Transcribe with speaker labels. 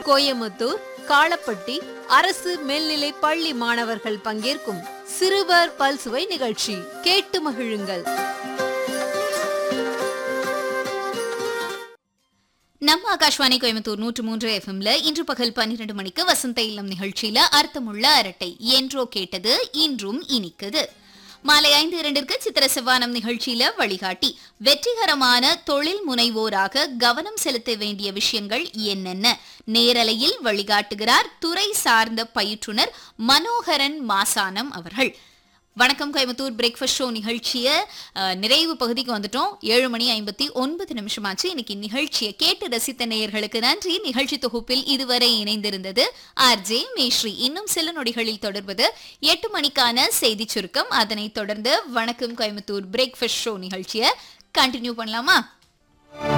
Speaker 1: கோயமுத்தூர் காளப்பட்டி அரசு மேல்நிலை பள்ளி மாணவர்கள் பங்கேற்கும் சிறுவர் பல்சுவை நிகழ்ச்சி கேட்டு மகிழுங்கள்
Speaker 2: நம்ம ஆகாஷ்வாணி கோயம்புத்தூர் நூற்று மூன்று எஃப்எம்ல இன்று பகல் பன்னிரண்டு மணிக்கு வசந்த இல்லம் நிகழ்ச்சியில அர்த்தமுள்ள அரட்டை என்றோ கேட்டது இன்றும் இனிக்குது மாலை ஐந்து இரண்டிற்கு சித்திர செவ்வானம் நிகழ்ச்சியில வழிகாட்டி வெற்றிகரமான தொழில் முனைவோராக கவனம் செலுத்த வேண்டிய விஷயங்கள் என்னென்ன நேரலையில் வழிகாட்டுகிறார் துறை சார்ந்த பயிற்றுனர் மனோகரன் மாசானம் அவர்கள் வணக்கம் கோயம்புத்தூர் பிரேக்ஃபாஸ்ட் ஷோ நிகழ்ச்சியை அஹ், நிறைவு பகுதிக்கு வந்துட்டோம் ஏழு மணி ஐம்பத்தி ஒன்பது நிமிஷமாச்சு இன்னைக்கு நிகழ்ச்சியை கேட்டு ரசித்த நேயர்களுக்கு நன்றி நிகழ்ச்சி தொகுப்பில் இதுவரை இணைந்திருந்தது ஆர்ஜே மேஸ்ரீ இன்னும் சில நொடிகளில் தொடர்வது எட்டு மணிக்கான செய்தி சுருக்கம் அதனைத் தொடர்ந்து வணக்கம் கோயம்புத்தூர் பிரேக்ஃபாஸ்ட் ஷோ நிகழ்ச்சியை கண்டினியூ பண்ணலாமா